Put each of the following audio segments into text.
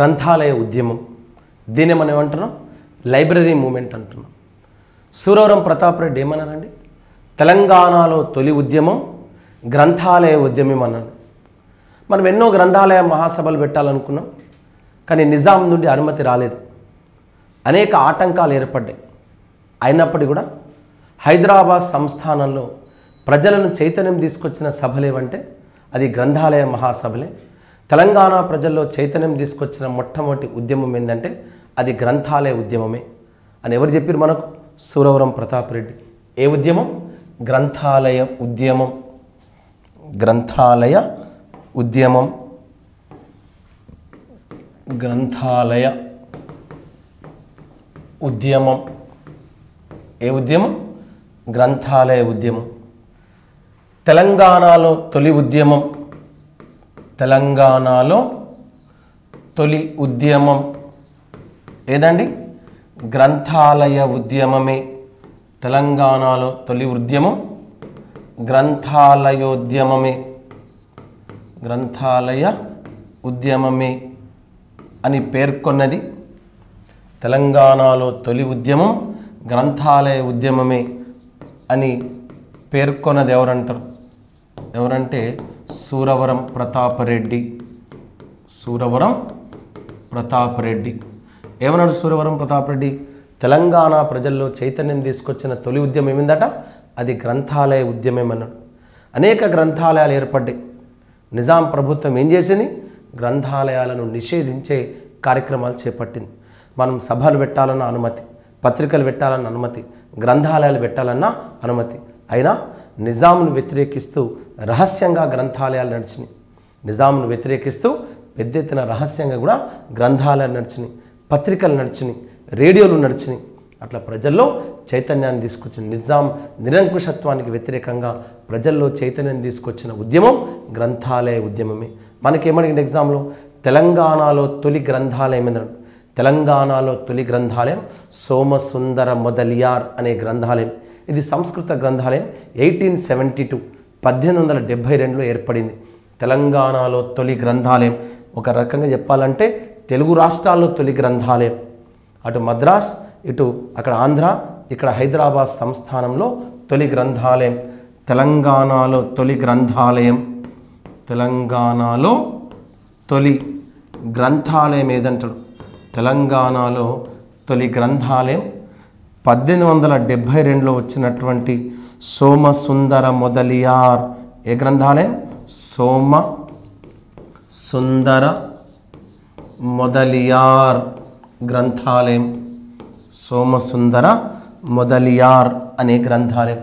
గ్రంథాలయ ఉద్యమం దీన్ని మనం ఏమంటున్నాం లైబ్రరీ మూమెంట్ అంటున్నాం సూరవరం ప్రతాప్ రెడ్డి ఏమన్నారండి తెలంగాణలో తొలి ఉద్యమం గ్రంథాలయ ఉద్యమం అన్నాడు మనం ఎన్నో గ్రంథాలయ మహాసభలు పెట్టాలనుకున్నాం కానీ నిజాం నుండి అనుమతి రాలేదు అనేక ఆటంకాలు ఏర్పడ్డాయి అయినప్పటికీ కూడా హైదరాబాద్ సంస్థానంలో ప్రజలను చైతన్యం తీసుకొచ్చిన సభలేవంటే అది గ్రంథాలయ మహాసభలే తెలంగాణ ప్రజల్లో చైతన్యం తీసుకొచ్చిన మొట్టమొదటి ఉద్యమం ఏంటంటే అది గ్రంథాలయ ఉద్యమమే అని ఎవరు చెప్పారు మనకు సూరవరం ప్రతాప్ రెడ్డి ఏ ఉద్యమం గ్రంథాలయ ఉద్యమం గ్రంథాలయ ఉద్యమం గ్రంథాలయ ఉద్యమం ఏ ఉద్యమం గ్రంథాలయ ఉద్యమం తెలంగాణలో తొలి ఉద్యమం తెలంగాణలో తొలి ఉద్యమం ఏదండి గ్రంథాలయ ఉద్యమమే తెలంగాణలో తొలి ఉద్యమం గ్రంథాలయోద్యమమే గ్రంథాలయ ఉద్యమమే అని పేర్కొన్నది తెలంగాణలో తొలి ఉద్యమం గ్రంథాలయ ఉద్యమమే అని పేర్కొన్నది ఎవరంటారు ఎవరంటే సూరవరం ప్రతాపరెడ్డి సూరవరం ప్రతాపరెడ్డి ఏమన్నాడు సూరవరం ప్రతాపరెడ్డి తెలంగాణ ప్రజల్లో చైతన్యం తీసుకొచ్చిన తొలి ఉద్యమం ఏమిందట అది గ్రంథాలయ ఉద్యమం అన్నాడు అనేక గ్రంథాలయాలు ఏర్పడ్డాయి నిజాం ప్రభుత్వం ఏం చేసింది గ్రంథాలయాలను నిషేధించే కార్యక్రమాలు చేపట్టింది మనం సభలు పెట్టాలన్న అనుమతి పత్రికలు పెట్టాలన్న అనుమతి గ్రంథాలయాలు పెట్టాలన్న అనుమతి అయినా నిజాంను వ్యతిరేకిస్తూ రహస్యంగా గ్రంథాలయాలు నడిచినాయి నిజాంను వ్యతిరేకిస్తూ పెద్ద ఎత్తున రహస్యంగా కూడా గ్రంథాలయాలు నడిచినాయి పత్రికలు నడిచినాయి రేడియోలు నడిచినాయి అట్లా ప్రజల్లో చైతన్యాన్ని తీసుకొచ్చిన నిజాం నిరంకుశత్వానికి వ్యతిరేకంగా ప్రజల్లో చైతన్యం తీసుకొచ్చిన ఉద్యమం గ్రంథాలయ ఉద్యమమే మనకేమడిగిన ఎగ్జామ్లో తెలంగాణలో తొలి గ్రంథాలయం ఏంటంటే తెలంగాణలో తొలి గ్రంథాలయం సోమసుందర మొదలియార్ అనే గ్రంథాలయం ఇది సంస్కృత గ్రంథాలయం ఎయిటీన్ సెవెంటీ టూ పద్దెనిమిది వందల డెబ్భై రెండులో ఏర్పడింది తెలంగాణలో తొలి గ్రంథాలయం ఒక రకంగా చెప్పాలంటే తెలుగు రాష్ట్రాల్లో తొలి గ్రంథాలయం అటు మద్రాస్ ఇటు అక్కడ ఆంధ్ర ఇక్కడ హైదరాబాద్ సంస్థానంలో తొలి గ్రంథాలయం తెలంగాణలో తొలి గ్రంథాలయం తెలంగాణలో తొలి గ్రంథాలయం ఏదంటాడు తెలంగాణలో తొలి గ్రంథాలయం పద్దెనిమిది వందల డెబ్భై రెండులో వచ్చినటువంటి సోమసుందర మొదలియార్ ఏ గ్రంథాలయం సోమ సుందర మొదలియార్ గ్రంథాలయం సోమసుందర మొదలియార్ అనే గ్రంథాలయం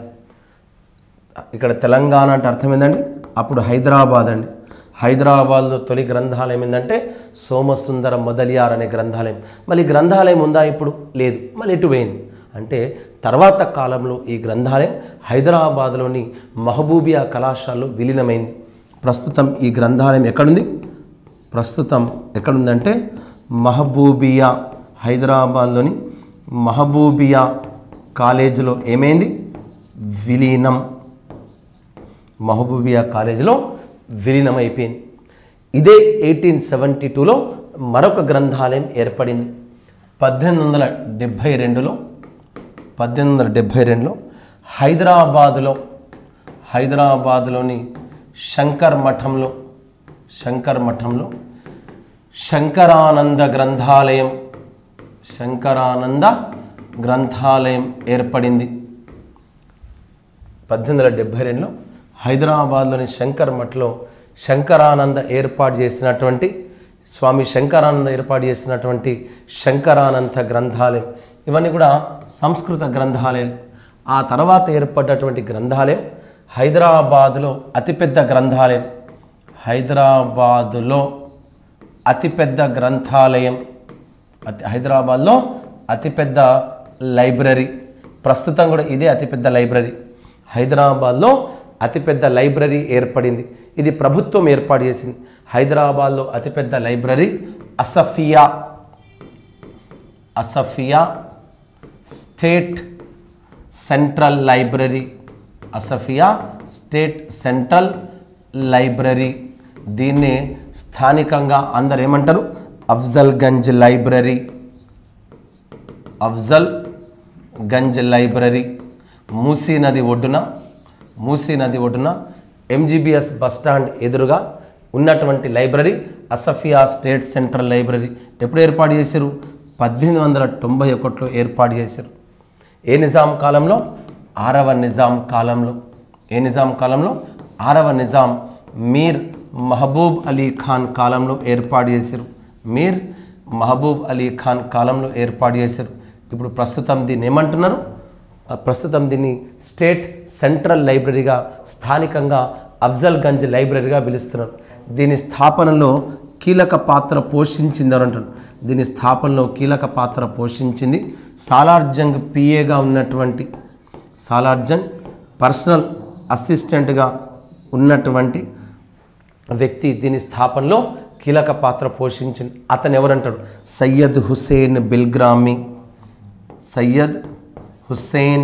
ఇక్కడ తెలంగాణ అంటే అర్థం ఏంటండి అప్పుడు హైదరాబాద్ అండి హైదరాబాద్లో తొలి గ్రంథాలయం ఏంటంటే సోమసుందర మొదలియార్ అనే గ్రంథాలయం మళ్ళీ గ్రంథాలయం ఉందా ఇప్పుడు లేదు మళ్ళీ ఎటు పోయింది అంటే తర్వాత కాలంలో ఈ గ్రంథాలయం హైదరాబాద్లోని మహబూబియా కళాశాలలో విలీనమైంది ప్రస్తుతం ఈ గ్రంథాలయం ఎక్కడుంది ప్రస్తుతం ఎక్కడుందంటే మహబూబియా హైదరాబాద్లోని మహబూబియా కాలేజీలో ఏమైంది విలీనం మహబూబియా కాలేజీలో విలీనం అయిపోయింది ఇదే ఎయిటీన్ సెవెంటీ టూలో మరొక గ్రంథాలయం ఏర్పడింది పద్దెనిమిది వందల డెబ్భై రెండులో పద్దెనిమిది వందల డెబ్భై రెండులో హైదరాబాదులో హైదరాబాదులోని శంకర్ మఠంలో శంకర్ మఠంలో శంకరానంద గ్రంథాలయం శంకరానంద గ్రంథాలయం ఏర్పడింది పద్దెనిమిది వందల డెబ్భై రెండులో హైదరాబాద్లోని శంకర్ మఠలో శంకరానంద ఏర్పాటు చేసినటువంటి స్వామి శంకరానంద ఏర్పాటు చేసినటువంటి శంకరానంద గ్రంథాలయం ఇవన్నీ కూడా సంస్కృత గ్రంథాలయం ఆ తర్వాత ఏర్పడ్డటువంటి గ్రంథాలయం హైదరాబాదులో అతిపెద్ద గ్రంథాలయం హైదరాబాదులో అతిపెద్ద గ్రంథాలయం అతి హైదరాబాద్లో అతిపెద్ద లైబ్రరీ ప్రస్తుతం కూడా ఇదే అతిపెద్ద లైబ్రరీ హైదరాబాద్లో అతిపెద్ద లైబ్రరీ ఏర్పడింది ఇది ప్రభుత్వం ఏర్పాటు చేసింది హైదరాబాద్లో అతిపెద్ద library Asafia Asafia state central library Asafia state central library దీన్ని స్థానికంగా అందరు ఏమంటారు అఫ్జల్ గంజ్ లైబ్రరీ అఫ్జల్ గంజ్ లైబ్రరీ మూసీ నది ఒడ్డున మూసీ నది ఒడ్డున ఎంజీబీఎస్ బస్టాండ్ ఎదురుగా ఉన్నటువంటి library Asafia state central library ఎప్పుడు ఏర్పాటు చేశారు పద్దెనిమిది వందల తొంభై ఒకటిలో ఏర్పాటు చేశారు ఏ నిజాం కాలంలో ఆరవ నిజాం కాలంలో ఏ నిజాం కాలంలో ఆరవ నిజాం మీర్ మహబూబ్ అలీ ఖాన్ కాలంలో ఏర్పాటు చేశారు మీర్ మహబూబ్ అలీ ఖాన్ కాలంలో ఏర్పాటు చేశారు ఇప్పుడు ప్రస్తుతం దీన్ని ఏమంటున్నారు ఆ ప్రస్తుతం దీన్ని స్టేట్ సెంట్రల్ లైబ్రరీగా స్థానికంగా అఫ్జల్ గంజ్ లైబ్రరీగా పిలుస్తున్నారు దీని స్థాపనలో కీలక పాత్ర పోషించింది అని అంటారు దీని స్థాపనలో కీలక పాత్ర పోషించింది సాలార్జంగ్ పిఏగా ఉన్నటువంటి సాలార్జంగ్ పర్సనల్ అసిస్టెంట్గా ఉన్నటువంటి వ్యక్తి దీని స్థాపనలో కీలక పాత్ర పోషించింది అతను ఎవరంటాడు సయ్యద్ హుసేన్ బిల్గ్రామీ సయ్యద్ హుస్సేన్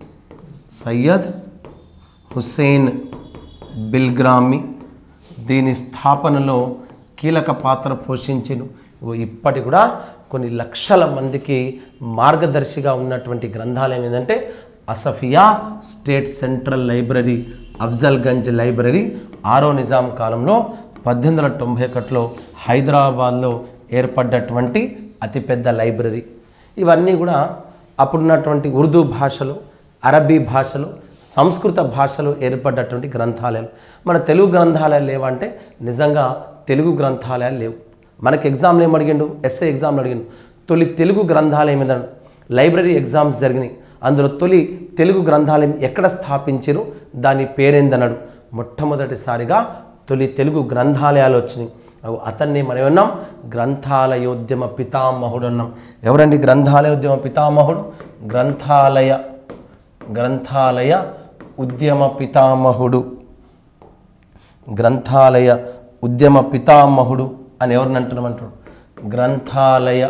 సయ్యద్ హుస్సేన్ బిల్గ్రామీ దీని స్థాపనలో కీలక పాత్ర పోషించిన ఇప్పటి కూడా కొన్ని లక్షల మందికి మార్గదర్శిగా ఉన్నటువంటి గ్రంథాలయం ఏంటంటే Asafiya state central library Afzal Gunj library ఆరో నిజాం కాలంలో పద్దెనిమిది వందల తొంభై ఒకటిలో హైదరాబాద్లో ఏర్పడ్డటువంటి అతిపెద్ద లైబ్రరీ ఇవన్నీ కూడా అప్పుడున్నటువంటి ఉర్దూ భాషలో అరబీ భాషలో సంస్కృత భాషలో ఏర్పడ్డటువంటి గ్రంథాలయాలు మన తెలుగు గ్రంథాలయాలు లేవంటే నిజంగా తెలుగు గ్రంథాలయాలు లేవు మనకి ఎగ్జామ్లు ఏం అడిగిండు ఎస్ఏ ఎగ్జామ్లు అడిగిండు తొలి తెలుగు గ్రంథాలయం మీద లైబ్రరీ ఎగ్జామ్స్ జరిగినాయి అందులో తొలి తెలుగు గ్రంథాలయం ఎక్కడ స్థాపించారు దాని పేరేందన్నాడు మొట్టమొదటిసారిగా తొలి తెలుగు గ్రంథాలయాలు వచ్చినాయి అవు అతన్ని మనం ఏమన్నాం గ్రంథాలయోద్యమ పితామహుడు అన్నాం ఎవరండి గ్రంథాలయోద్యమ పితామహుడు గ్రంథాలయ గ్రంథాలయ ఉద్యమ పితామహుడు గ్రంథాలయ ఉద్యమ పితామహుడు అని ఎవరిని అంటున్నామంటాడు గ్రంథాలయ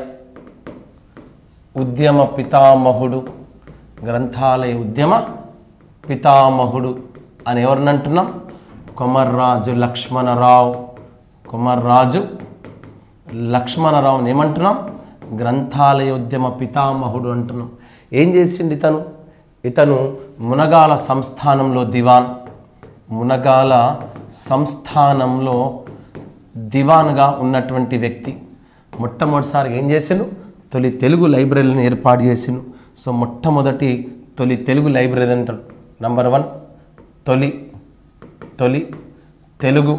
ఉద్యమ పితామహుడు గ్రంథాలయ ఉద్యమ పితామహుడు అని ఎవరిని అంటున్నాం కొమర్రాజు లక్ష్మణరావు కొమర్రాజు లక్ష్మణరావుని ఏమంటున్నాం గ్రంథాలయోద్యమ పితామహుడు అంటున్నాం ఏం చేసిండు ఇతను ఇతను మునగాల సంస్థానంలో దివాన్ మునగాల సంస్థానంలో దివాన్గా ఉన్నటువంటి వ్యక్తి మొట్టమొదటిసారి ఏం చేసిండు తొలి తెలుగు లైబ్రరీని ఏర్పాటు చేసిండు సో మొట్టమొదటి తొలి తెలుగు లైబ్రరీ అంటారు నంబర్ వన్ తొలి తొలి తెలుగు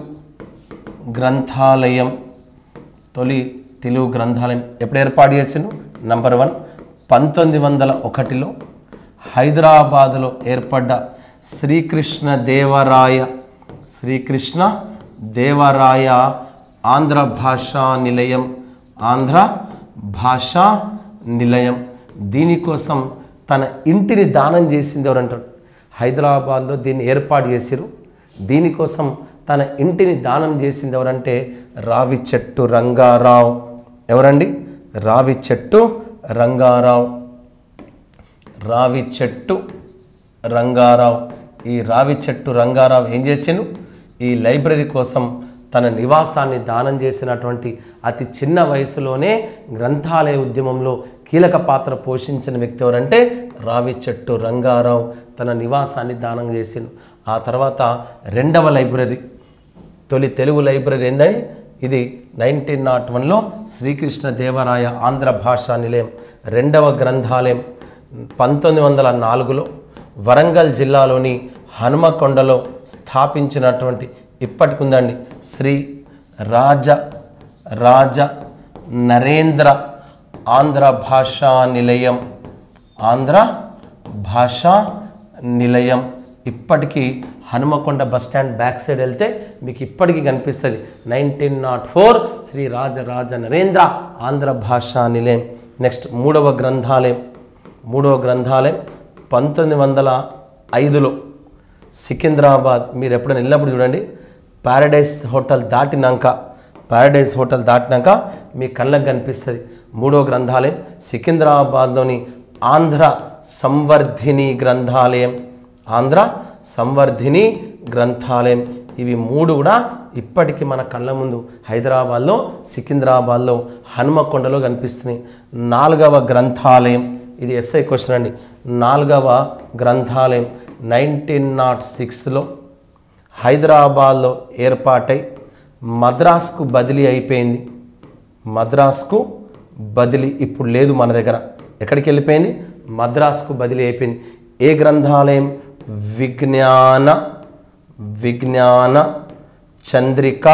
గ్రంథాలయం తొలి తెలుగు గ్రంథాలయం ఎప్పుడు ఏర్పాటు చేసిండు నంబర్ వన్ పంతొమ్మిది వందల ఒకటిలో హైదరాబాదులో ఏర్పడ్డ శ్రీకృష్ణ దేవరాయ శ్రీకృష్ణ దేవరాయ ఆంధ్ర భాషా నిలయం ఆంధ్ర భాషా నిలయం దీనికోసం తన ఇంటిని దానం చేసింది ఎవరంటాడు హైదరాబాద్లో దీన్ని ఏర్పాటు చేసిరు దీనికోసం తన ఇంటిని దానం చేసింది ఎవరంటే రావి చెట్టు రంగారావు ఎవరండి రావి చెట్టు రంగారావు రావి చెట్టు రంగారావు ఈ రావి చెట్టు రంగారావు ఏం చేసిండు ఈ లైబ్రరీ కోసం తన నివాసాన్ని దానం చేసినటువంటి అతి చిన్న వయసులోనే గ్రంథాలయ ఉద్యమంలో కీలక పాత్ర పోషించిన వ్యక్తి ఎవరంటే రావి చెట్టు రంగారావు తన నివాసాన్ని దానం చేసిండు ఆ తర్వాత రెండవ లైబ్రరీ తొలి తెలుగు లైబ్రరీ ఏందని ఇది నైన్టీన్ నాట్ వన్లో శ్రీకృష్ణ దేవరాయ ఆంధ్ర భాషా నిలయం రెండవ గ్రంథాలయం పంతొమ్మిది వందల నాలుగులో వరంగల్ జిల్లాలోని హనుమకొండలో స్థాపించినటువంటి ఇప్పటికుందండి శ్రీ రాజ రాజ నరేంద్ర ఆంధ్ర భాషా నిలయం ఆంధ్ర భాషా నిలయం ఇప్పటికీ Hanumakonda bus stand back side వెళ్తే మీకు ఇప్పటికీ కనిపిస్తుంది nineteen nought four Shri Rajaraja Narendra Andhra Bhasha Nilayam next మూడవ గ్రంథాలయం మూడవ గ్రంథాలయం పంతొమ్మిది వందల ఐదులో సికింద్రాబాద్ మీరు ఎప్పుడైనా వెళ్ళినప్పుడు చూడండి ప్యారడైస్ హోటల్ దాటినాక ప్యారడైస్ హోటల్ దాటినాక మీ కళ్ళకు కనిపిస్తుంది మూడో గ్రంథాలయం సికింద్రాబాద్లోని ఆంధ్ర సంవర్ధిని గ్రంథాలయం ఆంధ్ర సంవర్ధిని గ్రంథాలయం ఇవి మూడు కూడా ఇప్పటికీ మన కళ్ళ ముందు హైదరాబాద్లో సికింద్రాబాద్లో హనుమకొండలో కనిపిస్తున్నాయి నాలుగవ గ్రంథాలయం ఇది ఎస్ఐ క్వశ్చన్ అండి నాలుగవ గ్రంథాలయం నైన్టీన్ నాట్ సిక్స్లో హైదరాబాద్లో ఏర్పాటై మద్రాస్కు బదిలీ అయిపోయింది మద్రాస్కు బదిలీ ఇప్పుడు లేదు మన దగ్గర ఎక్కడికి వెళ్ళిపోయింది మద్రాస్కు బదిలీ అయిపోయింది ఏ గ్రంథాలయం విజ్ఞాన విజ్ఞాన చంద్రికా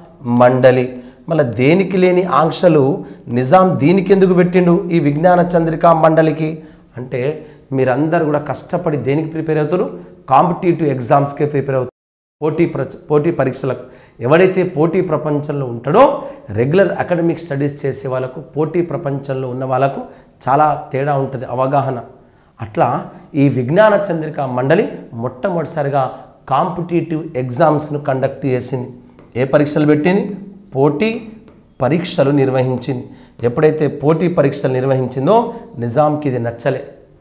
మండలి మళ్ళీ దేనికి లేని ఆంక్షలు నిజాం దీనికి ఎందుకు పెట్టిండు ఈ విజ్ఞాన చంద్రికా మండలికి అంటే మీరందరూ కూడా కష్టపడి దేనికి ప్రిపేర్ అవుతారు కాంపిటేటివ్ ఎగ్జామ్స్కే ప్రిపేర్ అవుతారు పోటీ ప్ర పోటీ పరీక్షలకు ఎవడైతే పోటీ ప్రపంచంలో ఉంటాడో రెగ్యులర్ అకాడమిక్ స్టడీస్ చేసే వాళ్ళకు పోటీ ప్రపంచంలో ఉన్న వాళ్ళకు చాలా తేడా ఉంటుంది అవగాహన అట్లా ఈ విజ్ఞాన చంద్రిక మండలి మొట్టమొదటిసారిగా కాంపిటేటివ్ ఎగ్జామ్స్ను కండక్ట్ చేసింది ఏ పరీక్షలు పెట్టింది పోటీ పరీక్షలు నిర్వహించింది ఎప్పుడైతే పోటీ పరీక్షలు నిర్వహించిందో నిజాంకి ఇది నచ్చలే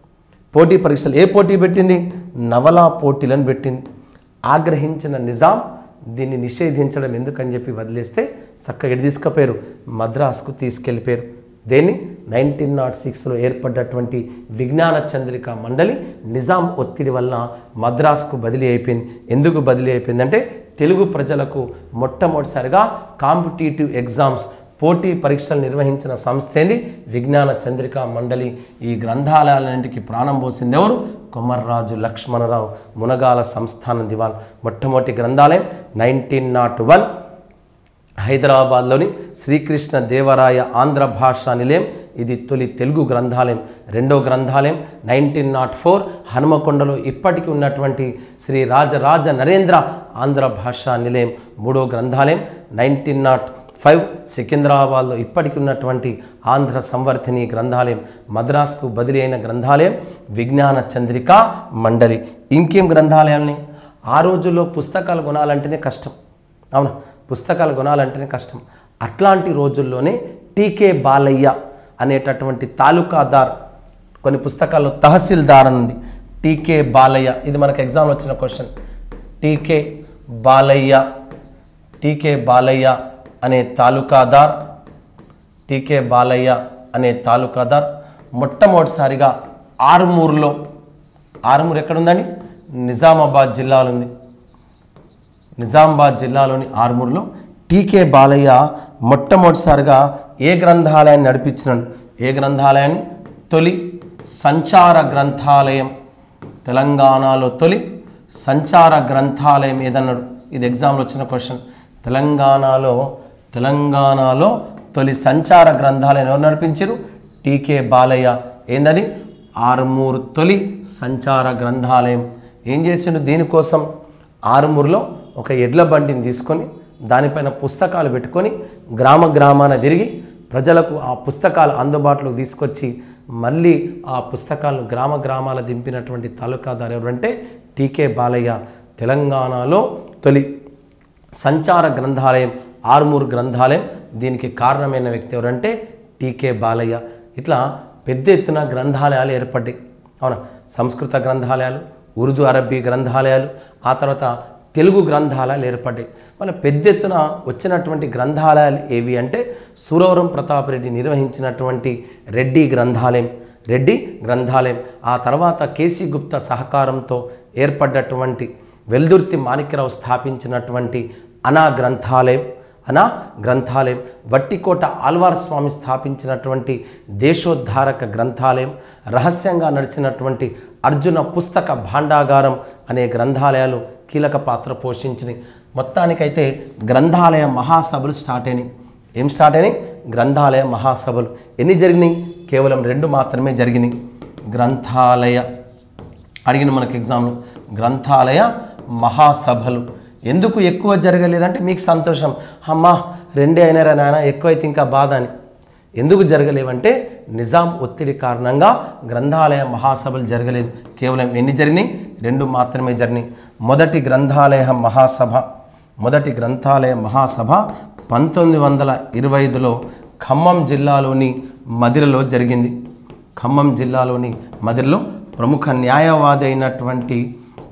పోటీ పరీక్షలు ఏ పోటీ పెట్టింది నవలా పోటీలను పెట్టింది ఆగ్రహించిన నిజాం దీన్ని నిషేధించడం ఎందుకని చెప్పి వదిలేస్తే చక్కగా ఎటు తీసుకుపోయారు మద్రాసుకు తీసుకెళ్ళిపోయారు దేన్ని నైన్టీన్ నాట్ సిక్స్లో ఏర్పడ్డటువంటి విజ్ఞాన చంద్రిక మండలి నిజాం ఒత్తిడి వలన మద్రాసుకు బదిలీ అయిపోయింది ఎందుకు బదిలీ అయిపోయిందంటే తెలుగు ప్రజలకు మొట్టమొదటిసారిగా కాంపిటేటివ్ ఎగ్జామ్స్ పోటీ పరీక్షలు నిర్వహించిన సంస్థ ఏంది విజ్ఞాన చంద్రిక మండలి ఈ గ్రంథాలయాలన్నింటికి ప్రాణం పోసింది ఎవరు కొమర్రాజు లక్ష్మణరావు మునగాల సంస్థాన దివాన్ మొట్టమొదటి గ్రంథాలయం నైన్టీన్ నాట్ వన్ హైదరాబాద్లోని శ్రీకృష్ణ దేవరాయ ఆంధ్ర భాషా నిలయం ఇది తొలి తెలుగు గ్రంథాలయం రెండో గ్రంథాలయం నైన్టీన్ నాట్ ఫోర్ హనుమకొండలో ఇప్పటికీ ఉన్నటువంటి శ్రీ రాజరాజ నరేంద్ర ఆంధ్ర భాషా నిలయం మూడో గ్రంథాలయం నైన్టీన్ నాట్ ఫైవ్ సికింద్రాబాద్లో ఇప్పటికి ఉన్నటువంటి ఆంధ్ర సంవర్ధిని గ్రంథాలయం మద్రాసుకు బదిలీ అయిన గ్రంథాలయం విజ్ఞాన చంద్రిక మండలి ఇంకేం గ్రంథాలయాల్ని ఆ రోజుల్లో పుస్తకాలు కొనాలంటేనే కష్టం అవునా పుస్తకాలు కొనాలంటేనే కష్టం అట్లాంటి రోజుల్లోనే టీకే బాలయ్య అనేటటువంటి తాలూకాదార్ కొన్ని పుస్తకాల్లో తహసీల్దార్ అని ఉంది టీకే బాలయ్య ఇది మనకు ఎగ్జామ్లో వచ్చిన question T K Balayya T K Balayya అనే తాలూకాదార్ టీకే బాలయ్య అనే తాలూకాదార్ మొట్టమొదటిసారిగా ఆరుమూరులో ఆరుమూరు ఎక్కడుందండి నిజామాబాద్ జిల్లాలో ఉంది నిజామాబాద్ జిల్లాలోని ఆరుమూరులో టీకే బాలయ్య మొట్టమొదటిసారిగా ఏ గ్రంథాలయాన్ని నడిపించినాడు ఏ గ్రంథాలయాన్ని తొలి సంచార గ్రంథాలయం తెలంగాణలో తొలి సంచార గ్రంథాలయం ఏదన్నాడు ఇది ఎగ్జామ్లో వచ్చిన క్వశ్చన్ తెలంగాణలో తెలంగాణలో తొలి సంచార గ్రంథాలయం ఎవరు నడిపించారు టీకే బాలయ్య ఏందది ఆరుమూరు తొలి సంచార గ్రంథాలయం ఏం చేసిండు దీనికోసం ఆరుమూరులో ఒక ఎడ్ల బండిని తీసుకొని దానిపైన పుస్తకాలు పెట్టుకొని గ్రామ గ్రామాన తిరిగి ప్రజలకు ఆ పుస్తకాలు అందుబాటులోకి తీసుకొచ్చి మళ్ళీ ఆ పుస్తకాలను గ్రామ గ్రామాల దింపినటువంటి తాలూకాదారు ఎవరంటే టీకే బాలయ్య తెలంగాణలో తొలి సంచార గ్రంథాలయం ఆరుమూరు గ్రంథాలయం దీనికి కారణమైన వ్యక్తి ఎవరంటే టీకే బాలయ్య ఇట్లా పెద్ద ఎత్తున గ్రంథాలయాలు ఏర్పడ్డాయి అవునా సంస్కృత గ్రంథాలయాలు ఉర్దూ అరబ్బీ గ్రంథాలయాలు ఆ తర్వాత తెలుగు గ్రంథాలయాలు ఏర్పడ్డాయి మన పెద్ద ఎత్తున వచ్చినటువంటి గ్రంథాలయాలు ఏవి అంటే సూరవరం ప్రతాప్ రెడ్డి నిర్వహించినటువంటి రెడ్డి గ్రంథాలయం రెడ్డి గ్రంథాలయం ఆ తర్వాత కేసీ గుప్తా సహకారంతో ఏర్పడ్డటువంటి వెల్దుర్తి మాణిక్యరావు స్థాపించినటువంటి అనా గ్రంథాలయం అనా గ్రంథాలయం వట్టికోట ఆల్వార్ స్వామి స్థాపించినటువంటి దేశోద్ధారక గ్రంథాలయం రహస్యంగా నడిచినటువంటి అర్జున పుస్తక భాండాగారం అనే గ్రంథాలయాలు కీలక పాత్ర పోషించినాయి మొత్తానికైతే గ్రంథాలయ మహాసభలు స్టార్ట్ అయినాయి ఏం స్టార్ట్ అయినాయి గ్రంథాలయ మహాసభలు ఎన్ని జరిగినాయి కేవలం రెండు మాత్రమే జరిగినాయి గ్రంథాలయ అడిగిన మనకి ఎగ్జామ్లో గ్రంథాలయ మహాసభలు ఎందుకు ఎక్కువ జరగలేదంటే మీకు సంతోషం అమ్మా రెండే అయినారా నాయన ఎక్కువైతే ఇంకా బాధ అని ఎందుకు జరగలేవంటే నిజాం ఒత్తిడి కారణంగా గ్రంథాలయ మహాసభలు జరగలేదు కేవలం ఎన్ని జరిగినాయి రెండు మాత్రమే జరిగినాయి మొదటి గ్రంథాలయ మహాసభ మొదటి గ్రంథాలయ మహాసభ పంతొమ్మిది వందల ఇరవై ఐదులో ఖమ్మం జిల్లాలోని మదిరలో జరిగింది ఖమ్మం జిల్లాలోని మదిరలో ప్రముఖ న్యాయవాది అయినటువంటి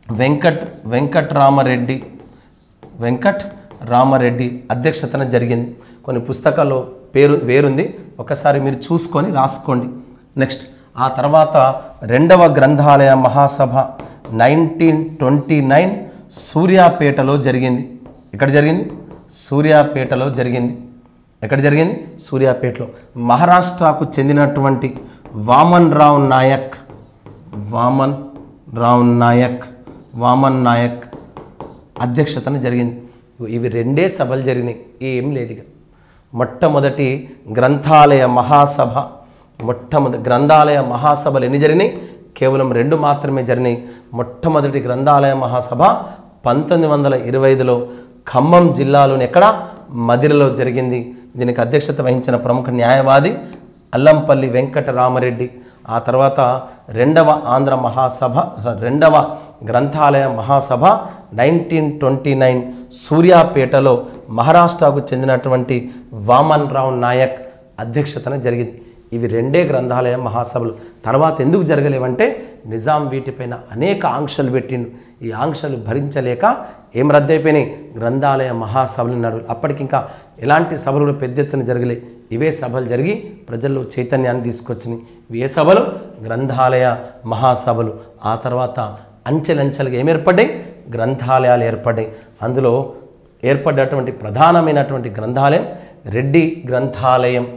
వెంకట్ వెంకట్ రామరెడ్డి వెంకట్ రామరెడ్డి అధ్యక్షతన జరిగింది కొన్ని పుస్తకాల్లో పేరు వేరుంది ఒకసారి మీరు చూసుకొని రాసుకోండి నెక్స్ట్ ఆ తర్వాత రెండవ గ్రంథాలయ మహాసభ నైన్టీన్ ట్వంటీ నైన్ సూర్యాపేటలో జరిగింది ఎక్కడ జరిగింది సూర్యాపేటలో జరిగింది ఎక్కడ జరిగింది సూర్యాపేటలో మహారాష్ట్రకు చెందినటువంటి వామన్ రావు నాయక్ వామన్ రావు నాయక్ వామన్ నాయక్ అధ్యక్షతన జరిగింది ఇవి రెండే సభలు జరిగినాయి ఏం లేదు ఇక మొట్టమొదటి గ్రంథాలయ మహాసభ మొట్టమొదటి గ్రంథాలయ మహాసభలు ఎన్ని జరిగినాయి కేవలం రెండు మాత్రమే జరిగినాయి మొట్టమొదటి గ్రంథాలయ మహాసభ పంతొమ్మిది వందల ఇరవై ఐదులో ఖమ్మం జిల్లాలోని ఎక్కడ మదిరలో జరిగింది దీనికి అధ్యక్షత వహించిన ప్రముఖ న్యాయవాది అల్లంపల్లి వెంకటరామరెడ్డి ఆ తర్వాత రెండవ ఆంధ్ర మహాసభ రెండవ గ్రంథాలయ మహాసభ నైన్టీన్ ట్వంటీ నైన్ సూర్యాపేటలో మహారాష్ట్రకు చెందినటువంటి వామన్ రావు నాయక్ అధ్యక్షతన జరిగింది ఇవి రెండే గ్రంథాలయ మహాసభలు తర్వాత ఎందుకు జరగలేవంటే నిజాం వీటిపైన అనేక ఆంక్షలు పెట్టిండు ఈ ఆంక్షలు భరించలేక ఏం రద్దయిపోయినాయి గ్రంథాలయ మహాసభలు నడు అప్పటికి ఇంకా ఎలాంటి సభలు కూడా పెద్ద ఎత్తున జరగలే ఇవే సభలు జరిగి ప్రజల్లో చైతన్యాన్ని తీసుకొచ్చినాయి ఇవి ఏ సభలు గ్రంథాలయ మహాసభలు ఆ తర్వాత అంచెలంచెలుగా ఏం ఏర్పడ్డాయి గ్రంథాలయాలు ఏర్పడ్డాయి అందులో ఏర్పడ్డటువంటి ప్రధానమైనటువంటి గ్రంథాలయం రెడ్డి గ్రంథాలయం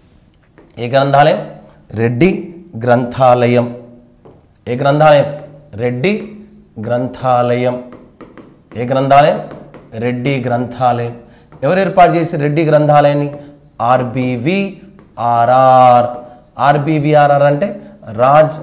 ఏ గ్రంథాలయం రెడ్డి గ్రంథాలయం ఏ గ్రంథాలయం రెడ్డి గ్రంథాలయం ఏ గ్రంథాలయం రెడ్డి గ్రంథాలయం ఎవరు ఏర్పాటు చేసి రెడ్డి గ్రంథాలయాన్ని ఆర్బీవి ఆర్ఆర్ ఆర్బీవీఆర్ఆర్ అంటే రాజ్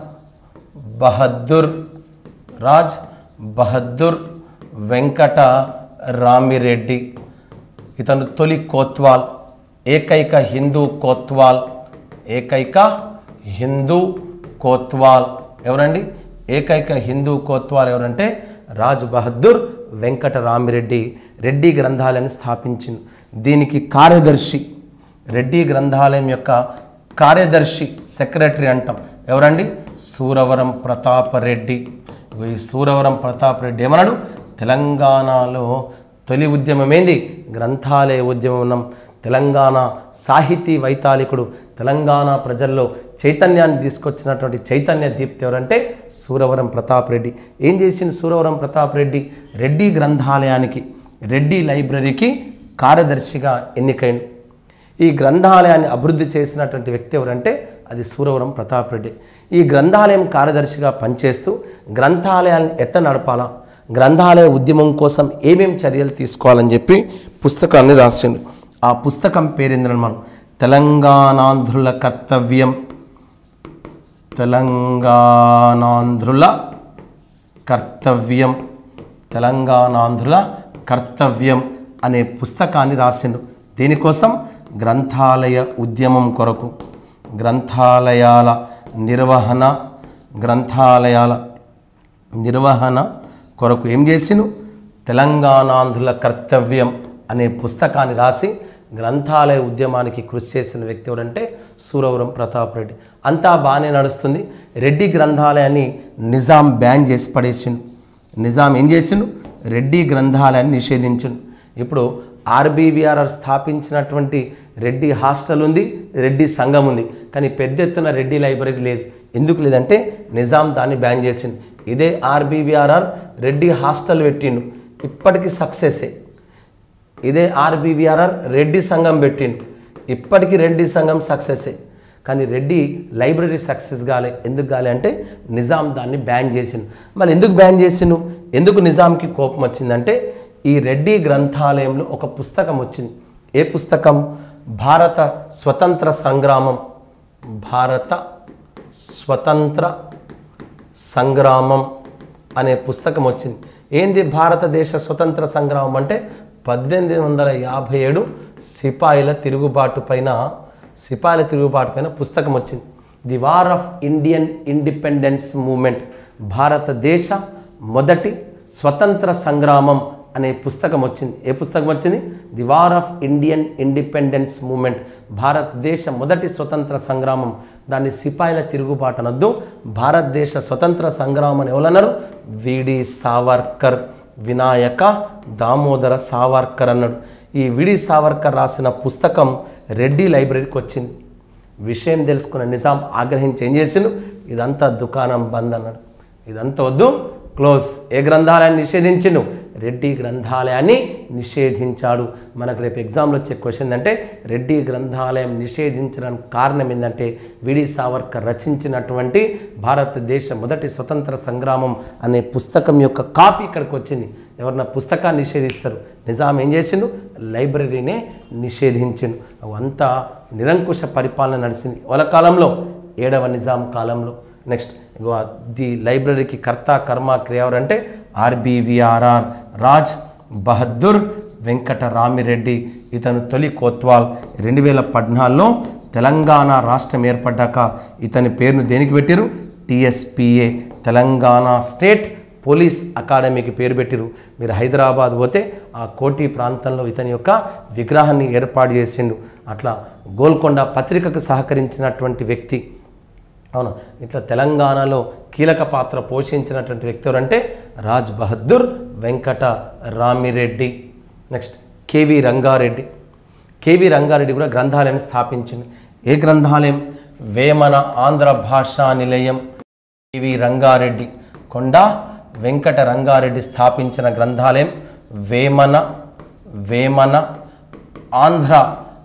బహద్దూర్ రాజ్ బహద్దూర్ వెంకట రామిరెడ్డి ఇతను తొలి కోత్వాల్ ఏకైక హిందూ కోత్వాల్ ఏకైక హిందూ కోత్వాల్ ఎవరండి ఏకైక హిందూ కోత్వాల్ ఎవరంటే రాజ్ బహద్దూర్ వెంకట రామిరెడ్డి రెడ్డి గ్రంథాలయాన్ని స్థాపించింది దీనికి కార్యదర్శి రెడ్డి గ్రంథాలయం యొక్క కార్యదర్శి సెక్రటరీ అంటాం ఎవరండి సూరవరం ప్రతాపరెడ్డి ఇగో ఈ సూరవరం ప్రతాపరెడ్డి ఏమన్నాడు తెలంగాణలో తొలి ఉద్యమం ఏంది గ్రంథాలయ ఉద్యమం తెలంగాణ సాహితీ వైతాళికుడు తెలంగాణ ప్రజల్లో చైతన్యాన్ని తీసుకొచ్చినటువంటి చైతన్య దీప్తి ఎవరంటే సూరవరం ప్రతాప్ రెడ్డి ఏం చేసింది సూరవరం ప్రతాప్ రెడ్డి రెడ్డి గ్రంథాలయానికి రెడ్డి లైబ్రరీకి కార్యదర్శిగా ఎన్నికైంది ఈ గ్రంథాలయాన్ని అభివృద్ధి చేసినటువంటి వ్యక్తి ఎవరంటే అది సూరవరం ప్రతాప్ రెడ్డి ఈ గ్రంథాలయం కార్యదర్శిగా పనిచేస్తూ గ్రంథాలయాన్ని ఎట్ట నడపాలా గ్రంథాలయ ఉద్యమం కోసం ఏమేం చర్యలు తీసుకోవాలని చెప్పి పుస్తకాన్ని రాసిండు ఆ పుస్తకం పేరేంద్రని మనం తెలంగాణాంధ్రుల కర్తవ్యం తెలంగాణాంధ్రుల కర్తవ్యం తెలంగాణాంధ్రుల కర్తవ్యం అనే పుస్తకాన్ని రాసిండు దీనికోసం గ్రంథాలయ ఉద్యమం కొరకు గ్రంథాలయాల నిర్వహణ గ్రంథాలయాల నిర్వహణ కొరకు ఏం చేసిను తెలంగాణాంధ్రుల కర్తవ్యం అనే పుస్తకాన్ని రాసి గ్రంథాలయ ఉద్యమానికి కృషి చేసిన వ్యక్తి ఎవరంటే సూరవరం ప్రతాప్ రెడ్డి అంతా బాగానే నడుస్తుంది రెడ్డి గ్రంథాలయాన్ని నిజాం బ్యాన్ చేసి పడేసిండు నిజాం ఏం చేసిండు రెడ్డి గ్రంథాలయాన్ని నిషేధించిండు ఇప్పుడు ఆర్బీవీఆర్ఆర్ స్థాపించినటువంటి రెడ్డి హాస్టల్ ఉంది రెడ్డి సంఘం ఉంది కానీ పెద్ద ఎత్తున రెడ్డి లైబ్రరీ లేదు ఎందుకు లేదంటే నిజాం దాన్ని బ్యాన్ చేసిండు ఇదే ఆర్బీవీఆర్ఆర్ రెడ్డి హాస్టల్ పెట్టిండు ఇప్పటికీ సక్సెసే ఇదే ఆర్బీవీఆర్ఆర్ రెడ్డి సంఘం పెట్టిండు ఇప్పటికీ రెడ్డి సంఘం సక్సెసే కానీ రెడ్డి లైబ్రరీ సక్సెస్ కాలే ఎందుకు కాలే అంటే నిజాం దాన్ని బ్యాన్ చేసిండు మరి ఎందుకు బ్యాన్ చేసిండు ఎందుకు నిజాంకి కోపం వచ్చిందంటే ఈ రెడ్డి గ్రంథాలయంలో ఒక పుస్తకం వచ్చింది ఏ పుస్తకం భారత స్వతంత్ర సంగ్రామం భారత స్వతంత్ర సంగ్రామం అనే పుస్తకం వచ్చింది ఏంది భారతదేశ స్వతంత్ర సంగ్రామం అంటే పద్దెనిమిది వందల యాభై ఏడు సిపాయిల తిరుగుబాటు పైన సిపాయిల తిరుగుబాటు పైన పుస్తకం వచ్చింది the war of Indian independence movement భారతదేశ మొదటి స్వతంత్ర సంగ్రామం అనే పుస్తకం వచ్చింది ఏ పుస్తకం వచ్చింది the war of Indian independence movement భారతదేశ మొదటి స్వతంత్ర సంగ్రామం దాన్ని సిపాయిల తిరుగుబాటు అనొద్దు భారతదేశ స్వతంత్ర సంగ్రామం అని ఎవరన్నారు విడి సావర్కర్ వినాయక దామోదర సావర్కర్ అన్నాడు ఈ విడి సావర్కర్ రాసిన పుస్తకం రెడ్డి లైబ్రరీకి వచ్చింది విషయం తెలుసుకున్న నిజాం ఆగ్రహించి ఏం చేసిండు ఇదంతా దుకాణం బంద్ అన్నాడు ఇదంతా వద్దు క్లోజ్ ఏ గ్రంథాలయాన్ని నిషేధించిండు రెడ్డి గ్రంథాలయాన్ని నిషేధించాడు మనకు రేపు ఎగ్జామ్లో వచ్చే క్వశ్చన్ అంటే రెడ్డి గ్రంథాలయం నిషేధించడానికి కారణం ఏంటంటే విడి సావర్కర్ రచించినటువంటి భారతదేశ మొదటి స్వతంత్ర సంగ్రామం అనే పుస్తకం యొక్క కాపీ ఇక్కడికి వచ్చింది ఎవరన్నా పుస్తకాన్ని నిషేధిస్తారు నిజాం ఏం చేసిండు లైబ్రరీనే నిషేధించిండు అవంతా నిరంకుశ పరిపాలన నడిచింది వాళ్ళ కాలంలో ఏడవ నిజాం కాలంలో నెక్స్ట్ ఇగో ది లైబ్రరీకి కర్త కర్మ క్రియ ఎవరంటే ఆర్బివిఆర్ఆర్ రాజ్ బహదూర్ వెంకట రామిరెడ్డి ఇతను తొలి కోత్వాల్ రెండు వేల పద్నాలుగులో తెలంగాణ రాష్ట్రం ఏర్పడ్డాక ఇతని పేరును దేనికి పెట్టారు టిఎస్పిఏ తెలంగాణ స్టేట్ పోలీస్ అకాడమీకి పేరు పెట్టిరు మీరు హైదరాబాద్ పోతే ఆ కోటి ప్రాంతంలో ఇతని యొక్క విగ్రహాన్ని ఏర్పాటు చేసిండు అట్లా గోల్కొండ పత్రికకు సహకరించినటువంటి వ్యక్తి అవును ఇట్లా తెలంగాణలో కీలక పాత్ర పోషించినటువంటి వ్యక్తి ఎవరంటే Raj Bahadur Venkata Ramireddy next K V Rangareddy K V Rangareddy కూడా గ్రంథాలయాన్ని స్థాపించింది ఏ గ్రంథాలయం వేమన ఆంధ్ర భాషా నిలయం కేవి రంగారెడ్డి కొండ వెంకట రంగారెడ్డి స్థాపించిన గ్రంథాలయం వేమన వేమన ఆంధ్ర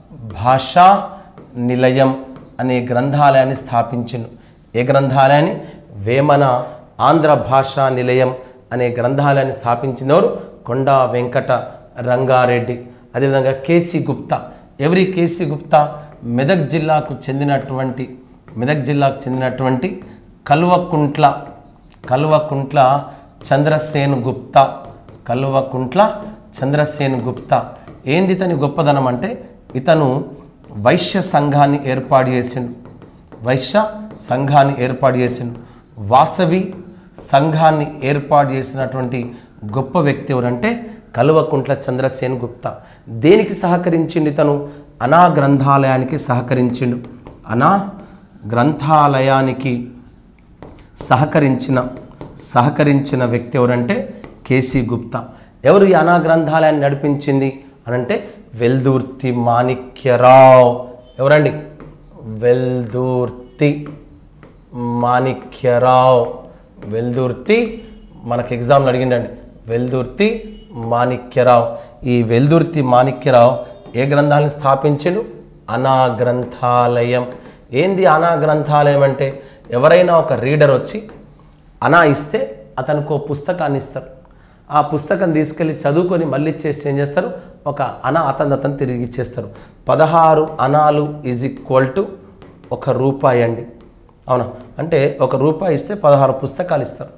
భాషా నిలయం అనే గ్రంథాలయాన్ని స్థాపించిండు ఏ గ్రంథాలయాన్ని వేమన ఆంధ్ర భాషా నిలయం అనే గ్రంథాలయాన్ని స్థాపించినవారు కొండా వెంకట రంగారెడ్డి అదేవిధంగా కేసీ గుప్తా ఎవరి కేసీ గుప్తా మెదక్ జిల్లాకు చెందినటువంటి మెదక్ జిల్లాకు చెందినటువంటి కల్వకుంట్ల కల్వకుంట్ల చంద్రసేన్ గుప్తా కల్వకుంట్ల చంద్రసేన్ గుప్తా ఏంది ఇతని గొప్పదనం అంటే ఇతను వైశ్య సంఘాన్ని ఏర్పాటు చేసిండు వైశ్య సంఘాన్ని ఏర్పాటు చేసిండు వాసవి సంఘాన్ని ఏర్పాటు చేసినటువంటి గొప్ప వ్యక్తి ఎవరంటే కల్వకుంట్ల చంద్రసేన్ గుప్తా దేనికి సహకరించిండు ఇతను అనా గ్రంథాలయానికి సహకరించిండు అనా గ్రంథాలయానికి సహకరించిన సహకరించిన వ్యక్తి ఎవరంటే కేసీ గుప్తా ఎవరు ఈ అనా గ్రంథాలయాన్ని నడిపించింది అనంటే వెల్దుర్తి మాణిక్యరావు ఎవరండి వెల్దుర్తి మాణిక్యరావు వెల్దుర్తి మనకు ఎగ్జామ్లో అడిగిండండి వెల్దుర్తి మాణిక్యరావు ఈ వెల్దుర్తి మాణిక్యరావు ఏ గ్రంథాలను స్థాపించిండు అనా గ్రంథాలయం ఏంది అనా గ్రంథాలయం అంటే ఎవరైనా ఒక రీడర్ వచ్చి అనా ఇస్తే అతనికి ఒక పుస్తకాన్ని ఇస్తారు ఆ పుస్తకం తీసుకెళ్ళి చదువుకొని మళ్ళీ ఇచ్చేసి ఏం చేస్తారు ఒక అన అతను అతను తిరిగి ఇచ్చేస్తారు పదహారు అనాలు ఈజ్ ఈక్వల్ టు ఒక రూపాయి అండి అవునా అంటే ఒక రూపాయి ఇస్తే పదహారు పుస్తకాలు ఇస్తారు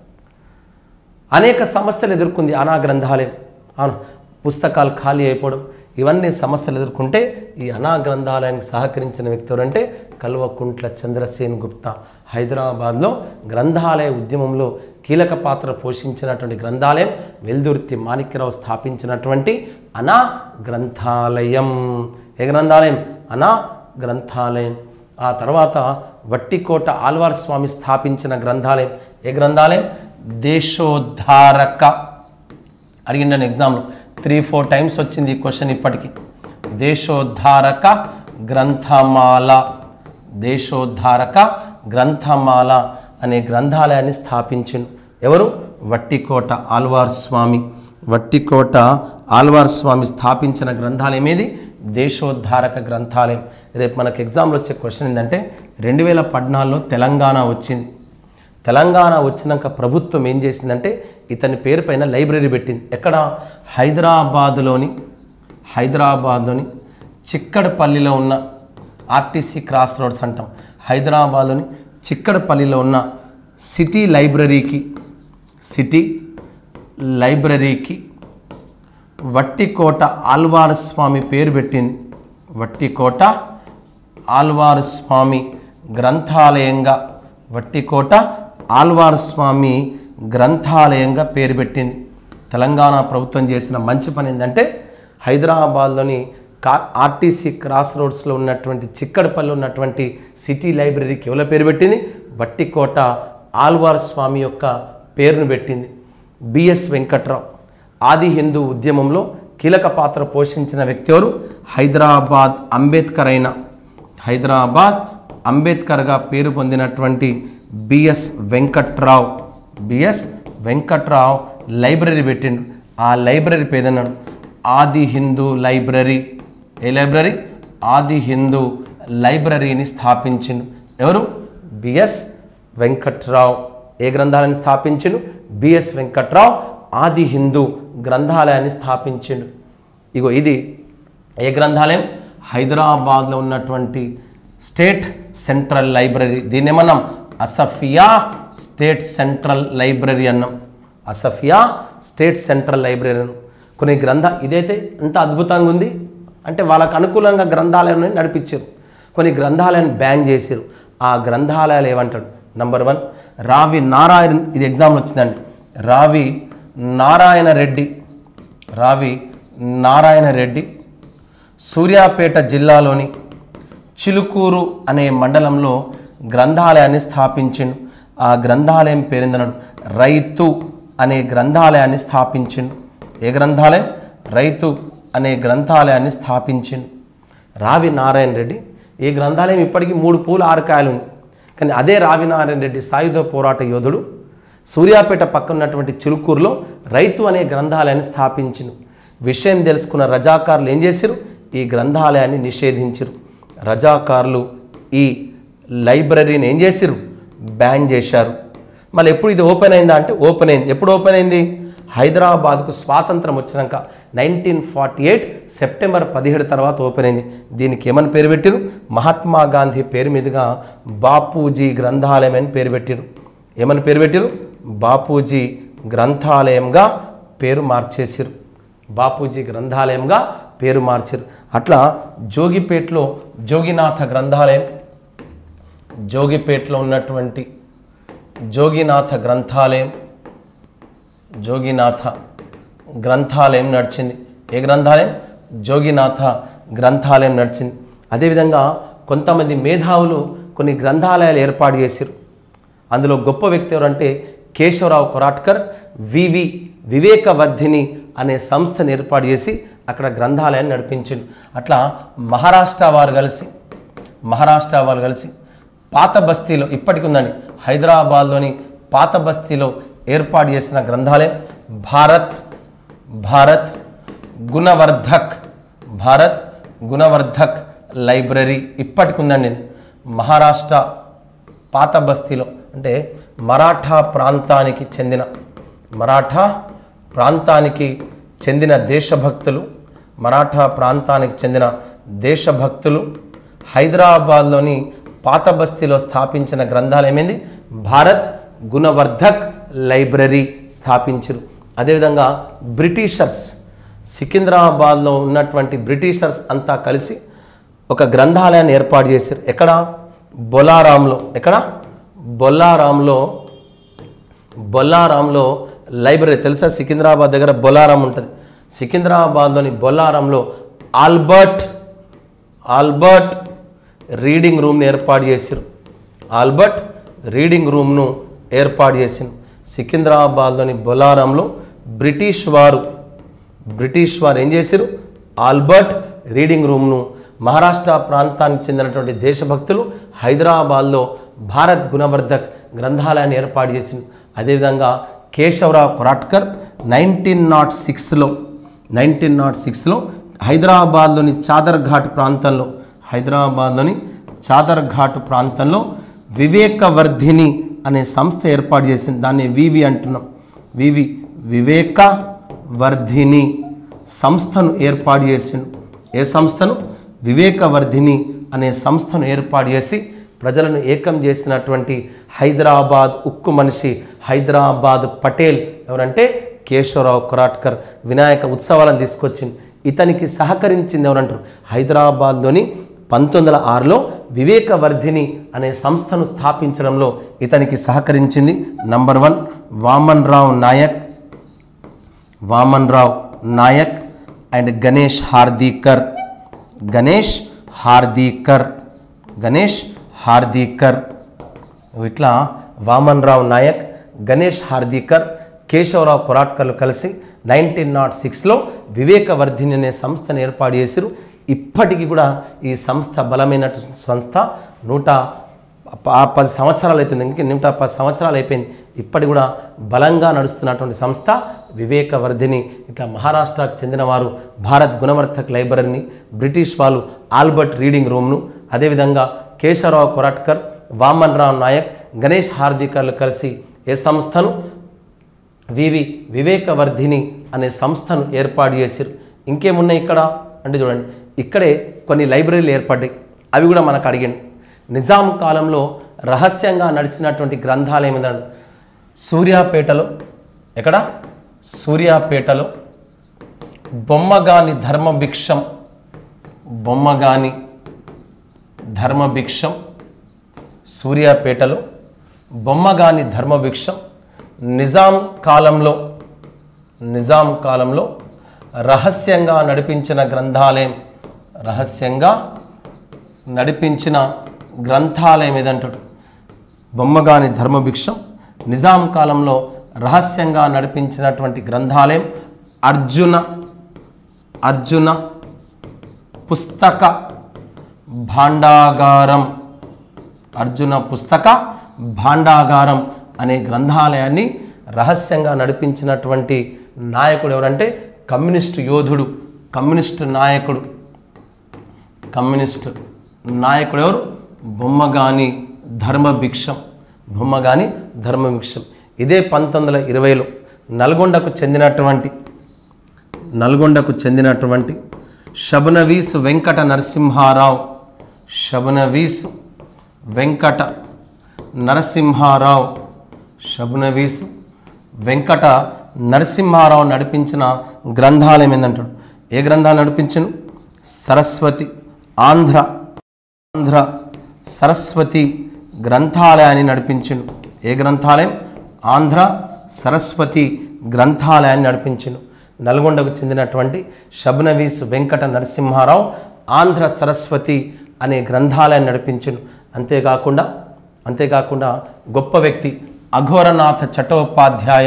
అనేక సమస్యలు ఎదుర్కొంది అనా గ్రంథాలయం అవును పుస్తకాలు ఖాళీ అయిపోవడం ఇవన్నీ సమస్యలు ఎదుర్కొంటే ఈ అనా గ్రంథాలయానికి సహకరించిన వ్యక్తి ఎవరంటే కల్వకుంట్ల చంద్రసేన్ గుప్తా హైదరాబాద్లో గ్రంథాలయ ఉద్యమంలో కీలక పాత్ర పోషించినటువంటి గ్రంథాలయం వెల్దుర్తి మాణిక్యరావు స్థాపించినటువంటి అనా గ్రంథాలయం ఏ గ్రంథాలయం అనా గ్రంథాలయం ఆ తర్వాత వట్టికోట ఆల్వార్ స్వామి స్థాపించిన గ్రంథాలయం ఏ గ్రంథాలయం దేశోద్ధారక అడిగిండని ఎగ్జామ్లో త్రీ ఫోర్ టైమ్స్ వచ్చింది ఈ క్వశ్చన్ ఇప్పటికి దేశోద్ధారక గ్రంథమాల దేశోద్ధారక గ్రంథమాల అనే గ్రంథాలయాన్ని స్థాపించిండు ఎవరు వట్టికోట ఆల్వార్ స్వామి వట్టికోట ఆల్వార్ స్వామి స్థాపించిన గ్రంథాలయం ఏది దేశోద్ధారక గ్రంథాలయం రేపు మనకు ఎగ్జామ్లో వచ్చే క్వశ్చన్ ఏంటంటే రెండు వేల పద్నాలుగులో తెలంగాణ వచ్చింది తెలంగాణ వచ్చినాక ప్రభుత్వం ఏం చేసిందంటే ఇతని పేరు పైన లైబ్రరీ పెట్టింది ఎక్కడ హైదరాబాదులోని హైదరాబాద్లోని చిక్కడపల్లిలో ఉన్న ఆర్టీసీ క్రాస్ రోడ్స్ అంటాం హైదరాబాద్లోని చిక్కడపల్లిలో ఉన్న సిటీ లైబ్రరీకి సిటీ లైబ్రరీకి వట్టికోట ఆల్వార్ స్వామి పేరు పెట్టింది వట్టికోట ఆల్వార్ స్వామి గ్రంథాలయంగా వట్టికోట ఆల్వార్ స్వామి గ్రంథాలయంగా పేరు పెట్టింది తెలంగాణ ప్రభుత్వం చేసిన మంచి పని ఏంటంటే హైదరాబాద్లోని కా ఆర్టీసీ క్రాస్ రోడ్స్లో ఉన్నటువంటి చిక్కడపల్లి ఉన్నటువంటి సిటీ లైబ్రరీకి ఎవరి పేరు పెట్టింది బట్టికోట ఆల్వార్ స్వామి యొక్క పేరును పెట్టింది బిఎస్ వెంకట్రావు ఆది హిందూ ఉద్యమంలో కీలక పాత్ర పోషించిన వ్యక్తి ఎవరు హైదరాబాద్ అంబేద్కర్ అయిన హైదరాబాద్ అంబేద్కర్గా పేరు పొందినటువంటి B S Venkatrao B S Venkatrao library పెట్టిండు ఆ లైబ్రరీ పేదన్నాడు ఆది హిందూ లైబ్రరీ ఏ లైబ్రరీ ఆది హిందూ లైబ్రరీని స్థాపించిండు ఎవరు బిఎస్ వెంకట్రావు ఏ గ్రంథాలయాన్ని స్థాపించిండు బిఎస్ వెంకట్రావు ఆది హిందూ గ్రంథాలయాన్ని స్థాపించిండు ఇగో ఇది ఏ గ్రంథాలయం హైదరాబాద్లో ఉన్నటువంటి స్టేట్ సెంట్రల్ లైబ్రరీ దీన్ని ఏమన్నాం అసఫియా స్టేట్ సెంట్రల్ లైబ్రరీ అన్నాం అసఫియా స్టేట్ సెంట్రల్ లైబ్రరీ అన్నాం కొన్ని గ్రంథ ఇదైతే ఎంత అద్భుతంగా ఉంది అంటే వాళ్ళకు అనుకూలంగా గ్రంథాలయాన్ని నడిపించారు కొన్ని గ్రంథాలయాన్ని బ్యాన్ చేశారు ఆ గ్రంథాలయాలు ఏమంటాడు నంబర్ వన్ రావి నారాయణ ఇది ఎగ్జామ్లో వచ్చిందండి రావి నారాయణ రెడ్డి రావి నారాయణ రెడ్డి సూర్యాపేట జిల్లాలోని చిలుకూరు అనే మండలంలో గ్రంథాలయాన్ని స్థాపించిండు ఆ గ్రంథాలయం పేరిందన్నాడు రైతు అనే గ్రంథాలయాన్ని స్థాపించిండు ఏ గ్రంథాలయం రైతు అనే గ్రంథాలయాన్ని స్థాపించిండు రావి నారాయణ రెడ్డి ఈ గ్రంథాలయం ఇప్పటికీ మూడు పూల ఆరకాయలు ఉంది కానీ అదే రావి నారాయణ రెడ్డి సాయుధ పోరాట యోధుడు సూర్యాపేట పక్కన ఉన్నటువంటి చిలుకూరులో రైతు అనే గ్రంథాలయాన్ని స్థాపించిండు విషయం తెలుసుకున్న రజాకారులు ఏం చేశారు ఈ గ్రంథాలయాన్ని నిషేధించారు రజాకారులు ఈ లైబ్రరీని ఏం చేశారు బ్యాన్ చేశారు మళ్ళీ ఎప్పుడు ఇది ఓపెన్ అయిందా అంటే ఓపెన్ అయింది ఎప్పుడు ఓపెన్ అయింది హైదరాబాద్కు స్వాతంత్రం వచ్చినాక నైన్టీన్ ఫార్టీ ఎయిట్ సెప్టెంబర్ పదిహేడు తర్వాత ఓపెన్ అయింది దీనికి ఏమని పేరు పెట్టారు మహాత్మా గాంధీ పేరు మీదుగా బాపూజీ గ్రంథాలయం అని పేరు పెట్టారు ఏమని పేరు పెట్టారు బాపూజీ గ్రంథాలయంగా పేరు మార్చేసారు బాపూజీ గ్రంథాలయంగా పేరు మార్చారు అట్లా జోగిపేటలో జోగినాథ గ్రంథాలయం జోగిపేటలో ఉన్నటువంటి జోగినాథ గ్రంథాలయం జోగినాథ గ్రంథాలయం నడిచింది ఏ గ్రంథాలయం జోగినాథ గ్రంథాలయం నడిచింది అదేవిధంగా కొంతమంది మేధావులు కొన్ని గ్రంథాలయాలు ఏర్పాటు చేశారు అందులో గొప్ప వ్యక్తి ఎవరంటే కేశవరావు కొరాట్కర్ వివి వివేకవర్ధిని అనే సంస్థను ఏర్పాటు చేసి అక్కడ గ్రంథాలయాన్ని నడిపించిండు అట్లా మహారాష్ట్ర వారు కలిసి మహారాష్ట్ర వారు కలిసి పాత బస్తీలో ఇప్పటికి ఉందండి హైదరాబాద్లోని పాత బస్తీలో ఏర్పాటు చేసిన గ్రంథాలయం భారత్ భారత్ గుణవర్ధక్ భారత్ గుణవర్ధక్ లైబ్రరీ ఇప్పటికి ఉందండి మహారాష్ట్ర పాత బస్తీలో అంటే మరాఠా ప్రాంతానికి చెందిన మరాఠా ప్రాంతానికి చెందిన దేశభక్తులు మరాఠా ప్రాంతానికి చెందిన దేశభక్తులు హైదరాబాద్లోని పాత బస్తీలో స్థాపించిన గ్రంథాలు ఏమైంది భారత్ గుణవర్ధక్ లైబ్రరీ స్థాపించరు అదేవిధంగా బ్రిటిషర్స్ సికింద్రాబాద్లో ఉన్నటువంటి బ్రిటిషర్స్ అంతా కలిసి ఒక గ్రంథాలయాన్ని ఏర్పాటు చేశారు ఎక్కడ బొలారాంలో ఎక్కడ బొల్లారాంలో బొల్లారాంలో లైబ్రరీ తెలుసా సికింద్రాబాద్ దగ్గర బొల్లారం ఉంటుంది సికింద్రాబాద్లోని బొల్లారంలో ఆల్బర్ట్ ఆల్బర్ట్ రీడింగ్ రూమ్ని ఏర్పాటు చేశారు ఆల్బర్ట్ రీడింగ్ రూమ్ను ఏర్పాటు చేసింది సికింద్రాబాద్లోని బొలారంలో బ్రిటిష్ వారు బ్రిటిష్ వారు ఏం చేశారు ఆల్బర్ట్ రీడింగ్ రూమ్ను మహారాష్ట్ర ప్రాంతానికి చెందినటువంటి దేశభక్తులు హైదరాబాద్లో భారత్ గుణవర్ధక్ గ్రంథాలయాన్ని ఏర్పాటు చేసింది అదేవిధంగా కేశవరావు కొరాట్కర్ నైన్టీన్ నాట్ సిక్స్లో నైన్టీన్ నాట్ సిక్స్లో హైదరాబాద్లోని చాదర్ ఘాట్ ప్రాంతంలో హైదరాబాద్లోని చాదర్ ఘాట్ ప్రాంతంలో వివేకవర్ధిని అనే సంస్థ ఏర్పాటు చేసింది దాన్ని వివి అంటున్నాం వివి వివేక వర్ధిని సంస్థను ఏర్పాటు చేసిండు ఏ సంస్థను వివేకవర్ధిని అనే సంస్థను ఏర్పాటు చేసి ప్రజలను ఏకం చేసినటువంటి హైదరాబాద్ ఉక్కు మనిషి హైదరాబాద్ పటేల్ ఎవరంటే కేశవరావు కొరాట్కర్ వినాయక ఉత్సవాలను తీసుకొచ్చింది ఇతనికి సహకరించింది ఎవరంటారు హైదరాబాద్లోని పంతొమ్మిది వందల ఆరులో వివేకవర్ధిని అనే సంస్థను స్థాపించడంలో ఇతనికి సహకరించింది number one Vaman Rao Nayak Vaman Rao Nayak and Ganesh Hardikar Ganesh Hardikar Ganesh Hardikar ఇట్లా వామన్ రావు నాయక్ గణేష్ హార్దీకర్ కేశవరావు కొరాట్కర్లు కలిసి నైన్టీన్ నాట్ సిక్స్లో వివేకవర్ధిని అనే సంస్థను ఏర్పాటు చేశారు ఇప్పటికీ కూడా ఈ సంస్థ బలమైన సంస్థ నూట ప- పది సంవత్సరాలు అవుతుంది ఇంకా నూట పది సంవత్సరాలు అయిపోయింది ఇప్పటి కూడా బలంగా నడుస్తున్నటువంటి సంస్థ వివేకవర్ధిని ఇట్లా మహారాష్ట్రకు చెందినవారు భారత్ గుణవర్ధక్ లైబ్రరీని బ్రిటిష్ వాళ్ళు ఆల్బర్ట్ రీడింగ్ రూమ్ను అదేవిధంగా కేశవరావు కొరాట్కర్ వామన్ రావు నాయక్ గణేష్ హార్దికర్లు కలిసి ఏ సంస్థను వివి వివేకవర్ధిని అనే సంస్థను ఏర్పాటు చేశారు ఇంకేమున్నాయి ఇక్కడ అంటే చూడండి ఇక్కడే కొన్ని లైబ్రరీలు ఏర్పడ్డాయి అవి కూడా మనకు అడిగాను నిజాం కాలంలో రహస్యంగా నడిచినటువంటి గ్రంథాలయం ఏంటంటే సూర్యాపేటలో ఎక్కడ సూర్యాపేటలో బొమ్మగాని ధర్మభిక్షం బొమ్మగాని ధర్మభిక్షం సూర్యాపేటలో బొమ్మగాని ధర్మభిక్షం నిజాం కాలంలో నిజాం కాలంలో రహస్యంగా నడిపించిన గ్రంథాలయం రహస్యంగా నడిపించిన గ్రంథాలయం ఏదంటాడు బొమ్మగాని ధర్మభిక్షం నిజాం కాలంలో రహస్యంగా నడిపించినటువంటి గ్రంథాలయం అర్జున అర్జున పుస్తక భాండాగారం అర్జున పుస్తక భాండాగారం అనే గ్రంథాలయాన్ని రహస్యంగా నడిపించినటువంటి నాయకుడు ఎవరంటే కమ్యూనిస్టు యోధుడు కమ్యూనిస్టు నాయకుడు కమ్యూనిస్టు నాయకుడు ఎవరు బొమ్మగాని ధర్మభిక్షం బొమ్మగాని ధర్మభిక్షం ఇదే పంతొమ్మిది వందల ఇరవైలో నల్గొండకు చెందినటువంటి నల్గొండకు చెందినటువంటి శబనవీసు వెంకట నరసింహారావు శబనవీసు వెంకట నరసింహారావు శబనవీసు వెంకట నరసింహారావు నడిపించిన గ్రంథాలయం ఏందంటాడు ఏ గ్రంథాలు నడిపించను సరస్వతి ఆంధ్ర ఆంధ్ర సరస్వతి గ్రంథాలయాన్ని నడిపించును ఏ గ్రంథాలయం ఆంధ్ర సరస్వతి గ్రంథాలయాన్ని నడిపించును నల్గొండకు చెందినటువంటి షబ్నవీస్ వెంకట నరసింహారావు ఆంధ్ర సరస్వతి అనే గ్రంథాలయాన్ని నడిపించును అంతేకాకుండా అంతేకాకుండా గొప్ప వ్యక్తి అఘోరనాథ చటోపాధ్యాయ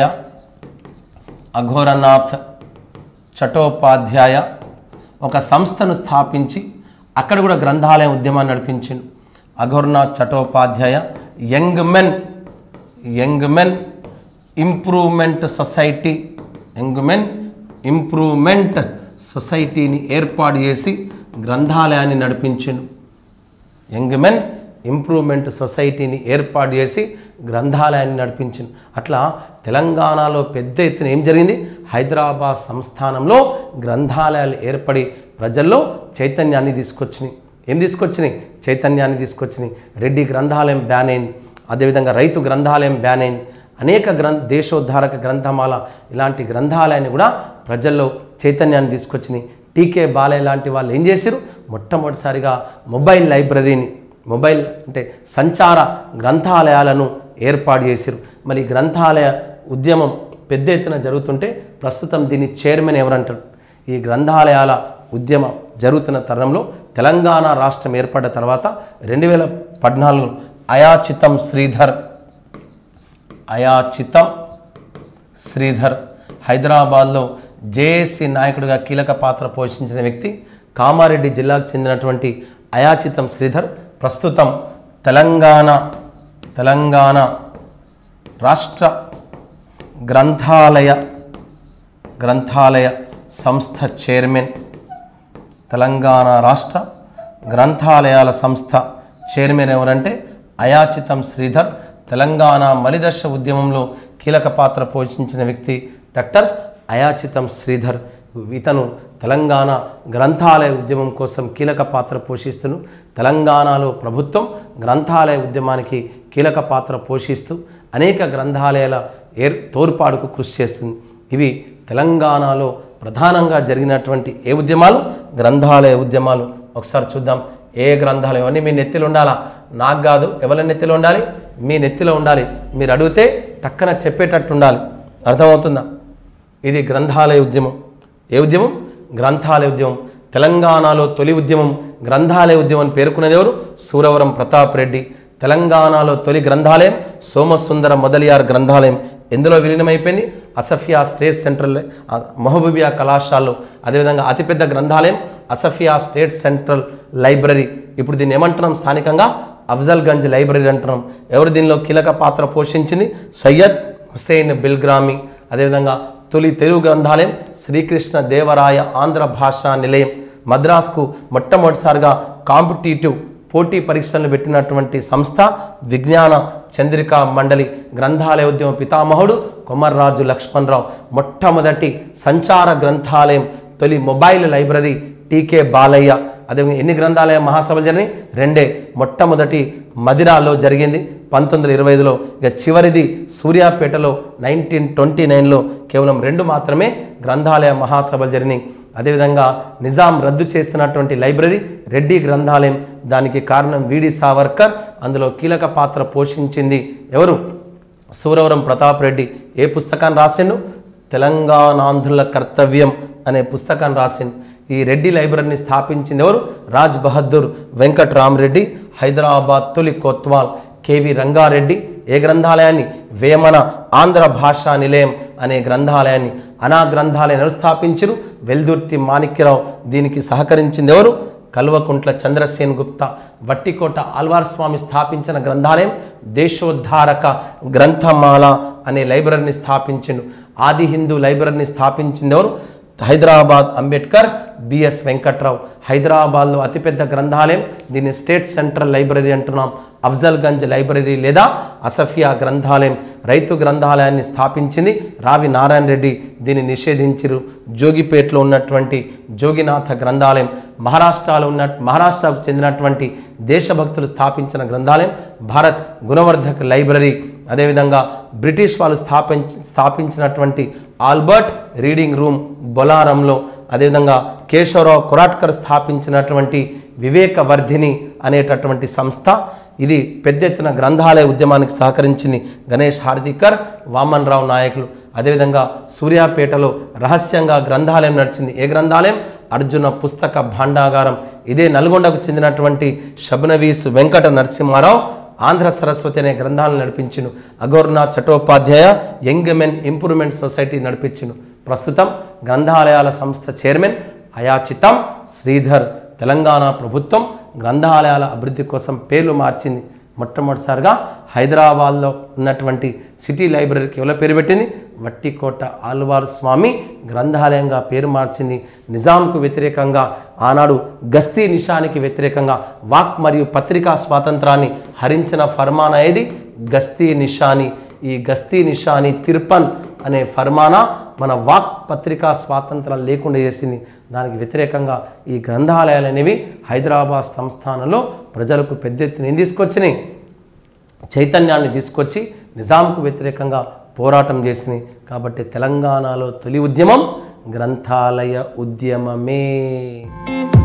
అఘోరనాథ్ చటోపాధ్యాయ ఒక సంస్థను స్థాపించి అక్కడ కూడా గ్రంథాలయ ఉద్యమాన్ని నడిపించిండు Aghornath Chattopadhyay young men young men improvement society young men improvement సొసైటీని ఏర్పాటు చేసి గ్రంథాలయాన్ని నడిపించిండు యంగ్ మెన్ ఇంప్రూవ్మెంట్ సొసైటీని ఏర్పాటు చేసి గ్రంథాలయాన్ని నడిపించింది అట్లా తెలంగాణలో పెద్ద ఎత్తున ఏం జరిగింది హైదరాబాద్ సంస్థానంలో గ్రంథాలయాలు ఏర్పడి ప్రజల్లో చైతన్యాన్ని తీసుకొచ్చినాయి ఏం తీసుకొచ్చినాయి చైతన్యాన్ని తీసుకొచ్చినాయి రెడ్డి గ్రంథాలయం బ్యాన్ అయింది అదేవిధంగా రైతు గ్రంథాలయం బ్యాన్ అయింది అనేక గ్రంథ దేశోద్ధారక గ్రంథమాల ఇలాంటి గ్రంథాలయాన్ని కూడా ప్రజల్లో చైతన్యాన్ని తీసుకొచ్చినాయి టీకే బాలయ్య లాంటి వాళ్ళు ఏం చేశారు మొట్టమొదటిసారిగా మొబైల్ లైబ్రరీని మొబైల్ అంటే సంచార గ్రంథాలయాలను ఏర్పాటు చేశారు మరి ఈ గ్రంథాలయ ఉద్యమం పెద్ద ఎత్తున జరుగుతుంటే ప్రస్తుతం దీని చైర్మన్ ఎవరంటారు ఈ గ్రంథాలయాల ఉద్యమం జరుగుతున్న తరుణంలో తెలంగాణ రాష్ట్రం ఏర్పడ్డ తర్వాత రెండు వేల పద్నాలుగు అయాచితం శ్రీధర్ అయాచితం శ్రీధర్ హైదరాబాద్లో జేఏసీ నాయకుడిగా కీలక పాత్ర పోషించిన వ్యక్తి కామారెడ్డి జిల్లాకు చెందినటువంటి అయాచితం శ్రీధర్ ప్రస్తుతం తెలంగాణ తెలంగాణ రాష్ట్ర గ్రంథాలయ గ్రంథాలయ సంస్థ చైర్మన్ తెలంగాణ రాష్ట్ర గ్రంథాలయాల సంస్థ చైర్మన్ ఎవరంటే అయాచితం శ్రీధర్ తెలంగాణ మలిదశ ఉద్యమంలో కీలక పాత్ర పోషించిన వ్యక్తి డాక్టర్ అయాచితం శ్రీధర్ ఇతను తెలంగాణ గ్రంథాలయ ఉద్యమం కోసం కీలక పాత్ర పోషిస్తును తెలంగాణలో ప్రభుత్వం గ్రంథాలయ ఉద్యమానికి కీలక పాత్ర పోషిస్తూ అనేక గ్రంథాలయాల ఏర్ తోడ్పాటుకు కృషి చేస్తుంది ఇవి తెలంగాణలో ప్రధానంగా జరిగినటువంటి ఏ ఉద్యమాలు గ్రంథాలయ ఉద్యమాలు ఒకసారి చూద్దాం ఏ గ్రంథాలు ఇవన్నీ మీ నెత్తిలో ఉండాలా నాకు కాదు ఎవరి నెత్తిలో ఉండాలి మీ నెత్తిలో ఉండాలి మీరు అడిగితే టక్కన చెప్పేటట్టు ఉండాలి అర్థమవుతుందా ఇది గ్రంథాలయ ఉద్యమం ఏ ఉద్యమం గ్రంథాలయ ఉద్యమం తెలంగాణలో తొలి ఉద్యమం గ్రంథాలయ ఉద్యమం అని పేర్కొనేది ఎవరు సూరవరం ప్రతాప్ రెడ్డి తెలంగాణలో తొలి గ్రంథాలయం సోమసుందర మొదలియార్ గ్రంథాలయం ఎందులో విలీనమైపోయింది అసఫియా స్టేట్ సెంట్రల్ ఆ, మహబూబియా కళాశాలలో అదేవిధంగా అతిపెద్ద గ్రంథాలయం అసఫియా స్టేట్ సెంట్రల్ లైబ్రరీ ఇప్పుడు దీన్ని ఏమంటున్నాం స్థానికంగా అఫ్జల్గంజ్ లైబ్రరీ అంటున్నాం ఎవరు దీనిలో కీలక పాత్ర పోషించింది సయ్యద్ హుసేన్ బిల్గ్రామి అదేవిధంగా తొలి తెలుగు గ్రంథాలయం శ్రీకృష్ణ దేవరాయ ఆంధ్ర భాషా నిలయం మద్రాసుకు మొట్టమొదటిసారిగా కాంపిటేటివ్ పోటీ పరీక్షలను పెట్టినటువంటి సంస్థ విజ్ఞాన చంద్రికా మండలి గ్రంథాలయ ఉద్యమ పితామహుడు కొమర్రాజు లక్ష్మణరావు మొట్టమొదటి సంచార గ్రంథాలయం తొలి మొబైల్ లైబ్రరీ టీకే బాలయ్య అదేవిధంగా ఎన్ని గ్రంథాలయ మహాసభలు జరిగినాయి రెండే మొట్టమొదటి మదిరాలో జరిగింది పంతొమ్మిది వందల ఇరవై ఐదులో ఇక చివరిది సూర్యాపేటలో నైన్టీన్ ట్వంటీ నైన్లో కేవలం రెండు మాత్రమే గ్రంథాలయ మహాసభలు జరిగినాయి అదేవిధంగా నిజాం రద్దు చేస్తున్నటువంటి లైబ్రరీ రెడ్డి గ్రంథాలయం దానికి కారణం విడి సావర్కర్ అందులో కీలక పాత్ర పోషించింది ఎవరు సూరవరం ప్రతాప్ రెడ్డి ఏ పుస్తకాన్ని రాసిండు తెలంగాణాంధ్రుల కర్తవ్యం అనే పుస్తకాన్ని రాసిండు ఈ రెడ్డి లైబ్రరీని స్థాపించింది ఎవరు రాజ్ బహదూర్ వెంకట్ రామరెడ్డి హైదరాబాద్ తొలి కొత్వాల్ కేవి రంగారెడ్డి ఏ గ్రంథాలయాన్ని వేమన ఆంధ్ర భాషా నిలయం అనే గ్రంథాలయాన్ని అనా గ్రంథాలయం ఎవరు స్థాపించరు వెల్దుర్తి మాణిక్యరావు దీనికి సహకరించింది ఎవరు కల్వకుంట్ల చంద్రసేన్ గుప్తా వట్టికోట ఆల్వార్ స్వామి స్థాపించిన గ్రంథాలయం దేశోద్ధారక గ్రంథమాల అనే లైబ్రరీని స్థాపించిండు ఆది హిందూ లైబ్రరీని స్థాపించింది ఎవరు హైదరాబాద్ అంబేద్కర్ బిఎస్ వెంకట్రావు హైదరాబాద్లో అతిపెద్ద గ్రంథాలయం దీన్ని స్టేట్ సెంట్రల్ లైబ్రరీ అంటున్నాం అఫ్జల్గంజ్ లైబ్రరీ లేదా అసఫియా గ్రంథాలయం రైతు గ్రంథాలయాన్ని స్థాపించింది రావి నారాయణ రెడ్డి దీన్ని నిషేధించిరు జోగిపేటలో ఉన్నటువంటి జోగినాథ గ్రంథాలయం మహారాష్ట్రలో ఉన్న మహారాష్ట్రకు చెందినటువంటి దేశభక్తులు స్థాపించిన గ్రంథాలయం భారత్ గుణవర్ధక్ లైబ్రరీ అదేవిధంగా బ్రిటిష్ వాళ్ళు స్థాపించి స్థాపించినటువంటి ఆల్బర్ట్ రీడింగ్ రూమ్ బొలారంలో అదేవిధంగా కేశవరావు కొరాట్కర్ స్థాపించినటువంటి వివేకవర్ధిని అనేటటువంటి సంస్థ ఇది పెద్ద ఎత్తున గ్రంథాలయ ఉద్యమానికి సహకరించింది గణేష్ హార్దికర్ వామన్ రావు నాయకులు అదేవిధంగా సూర్యాపేటలో రహస్యంగా గ్రంథాలయం నడిచింది ఏ గ్రంథాలయం అర్జున పుస్తక భాండాగారం ఇదే నల్గొండకు చెందినటువంటి షబ్నవీస్ వెంకట నరసింహారావు ఆంధ్ర సరస్వతి అనే గ్రంథాలను నడిపించును Aghornath Chattopadhyay young men improvement society నడిపించును ప్రస్తుతం గ్రంథాలయాల సంస్థ చైర్మన్ అయాచితం శ్రీధర్ తెలంగాణ ప్రభుత్వం గ్రంథాలయాల అభివృద్ధి కోసం పేర్లు మార్చింది మొట్టమొదటిసారిగా హైదరాబాద్లో ఉన్నటువంటి సిటీ లైబ్రరీకి ఎవరో పేరు పెట్టింది వట్టికోట ఆల్వార్ స్వామి గ్రంథాలయంగా పేరు మార్చింది నిజాంకు వ్యతిరేకంగా ఆనాడు గస్తీ నిషానికి వ్యతిరేకంగా వాక్ మరియు పత్రికా స్వాతంత్రాన్ని హరించిన ఫర్మానా ఏది గస్తీ నిషాని ఈ గస్తీ నిషాని తిర్పన్ అనే ఫర్మానా మన వాక్ పత్రికా స్వాతంత్రం లేకుండా చేసింది దానికి వ్యతిరేకంగా ఈ గ్రంథాలయాలు అనేవి హైదరాబాద్ సంస్థానంలో ప్రజలకు పెద్ద ఎత్తున ఏం తీసుకొచ్చినాయి చైతన్యాన్ని తీసుకొచ్చి నిజాంకు వ్యతిరేకంగా పోరాటం చేసింది కాబట్టి తెలంగాణలో తొలి ఉద్యమం గ్రంథాలయ ఉద్యమమే